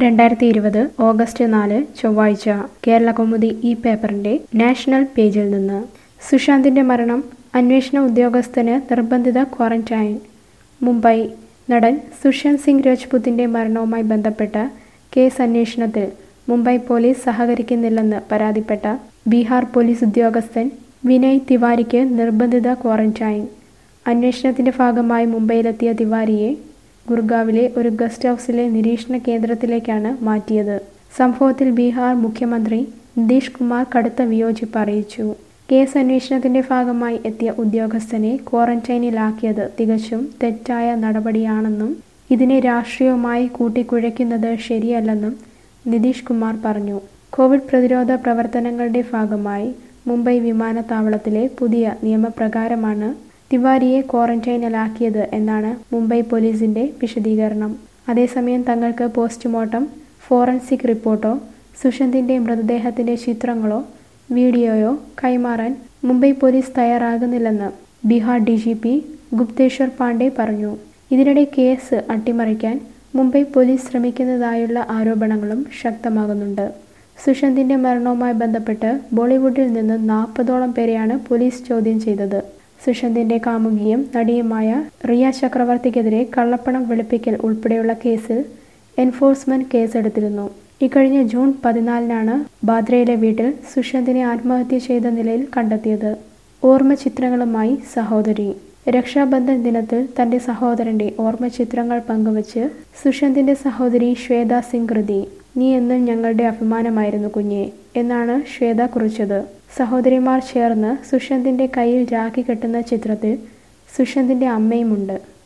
രണ്ടായിരത്തി ഇരുപത് ഓഗസ്റ്റ് നാല് ചൊവ്വാഴ്ച കേരള കൗമുദി ഈ പേപ്പറിന്റെ നാഷണൽ പേജിൽ നിന്ന് സുശാന്തിന്റെ മരണം അന്വേഷണ ഉദ്യോഗസ്ഥന് നിർബന്ധിത ക്വാറന്റൈൻ മുംബൈ നടൻ സുശാന്ത് സിംഗ് രാജ്പുത്തിന്റെ മരണവുമായി ബന്ധപ്പെട്ട കേസ് അന്വേഷണത്തിൽ മുംബൈ പോലീസ് സഹകരിക്കുന്നില്ലെന്ന് പരാതിപ്പെട്ട ബീഹാർ പോലീസ് ഉദ്യോഗസ്ഥൻ വിനയ് തിവാരിക്ക് നിർബന്ധിത ക്വാറന്റൈൻ അന്വേഷണത്തിന്റെ ഭാഗമായി മുംബൈയിലെത്തിയ തിവാരിയെ ഗുർഗാവിലെ ഒരു ഗസ്റ്റ് ഹൗസിലെ നിരീക്ഷണ കേന്ദ്രത്തിലേക്കാണ് മാറ്റിയത് സംഭവത്തിൽ ബീഹാർ മുഖ്യമന്ത്രി നിതീഷ് കുമാർ കടുത്ത വിയോജിപ്പ് അറിയിച്ചു കേസ് അന്വേഷണത്തിന്റെ ഭാഗമായി എത്തിയ ഉദ്യോഗസ്ഥനെ ക്വാറന്റൈനിലാക്കിയത് തികച്ചും തെറ്റായ നടപടിയാണെന്നും ഇതിനെ രാഷ്ട്രീയവുമായി കൂട്ടിക്കുഴയ്ക്കുന്നത് ശരിയല്ലെന്നും നിതീഷ് കുമാർ പറഞ്ഞു കോവിഡ് പ്രതിരോധ പ്രവർത്തനങ്ങളുടെ ഭാഗമായി മുംബൈ വിമാനത്താവളത്തിലെ പുതിയ നിയമപ്രകാരമാണ് തിവാരിയെ ക്വാറന്റൈനിലാക്കിയത് എന്നാണ് മുംബൈ പോലീസിന്റെ വിശദീകരണം അതേസമയം തങ്ങൾക്ക് പോസ്റ്റ്മോർട്ടം ഫോറൻസിക് റിപ്പോർട്ടോ സുശാന്തിന്റെ മൃതദേഹത്തിന്റെ ചിത്രങ്ങളോ വീഡിയോയോ കൈമാറാൻ മുംബൈ പോലീസ് തയ്യാറാകുന്നില്ലെന്ന് Bihar D G P Gupteshwar Pandey പറഞ്ഞു ഇതിനിടെ കേസ് അട്ടിമറിക്കാൻ മുംബൈ പോലീസ് ശ്രമിക്കുന്നതായുള്ള ആരോപണങ്ങളും ശക്തമാകുന്നുണ്ട് സുശാന്തിന്റെ മരണവുമായി ബന്ധപ്പെട്ട് ബോളിവുഡിൽ നിന്ന് നാൽപ്പതോളം പേരെയാണ് പോലീസ് ചോദ്യം ചെയ്തത് സുശാന്തിന്റെ കാമുകിയും നടിയുമായ റിയ ചക്രവർത്തിക്കെതിരെ കള്ളപ്പണം വെളുപ്പിക്കൽ ഉൾപ്പെടെയുള്ള കേസിൽ എൻഫോഴ്സ്മെന്റ് കേസെടുത്തിരുന്നു ഇക്കഴിഞ്ഞ ജൂൺ പതിനാലിനാണ് ബാദ്രയിലെ വീട്ടിൽ സുശാന്തിനെ ആത്മഹത്യ ചെയ്ത നിലയിൽ കണ്ടെത്തിയത് ഓർമ്മ ചിത്രങ്ങളുമായി സഹോദരി രക്ഷാബന്ധൻ ദിനത്തിൽ തന്റെ സഹോദരന്റെ ഓർമ്മ ചിത്രങ്ങൾ പങ്കുവച്ച് സുശാന്തിന്റെ സഹോദരി ശ്വേത സിംഗ് കൃതി നീ എന്നും ഞങ്ങളുടെ അഭിമാനമായിരുന്നു കുഞ്ഞെ എന്നാണ് ശ്വേത കുറിച്ചത് സഹോദരിമാർ ചേർന്ന് സുശാന്തിന്റെ കയ്യിൽ രാഖി കെട്ടുന്ന ചിത്രത്തിൽ സുശാന്തിന്റെ അമ്മയുമുണ്ട്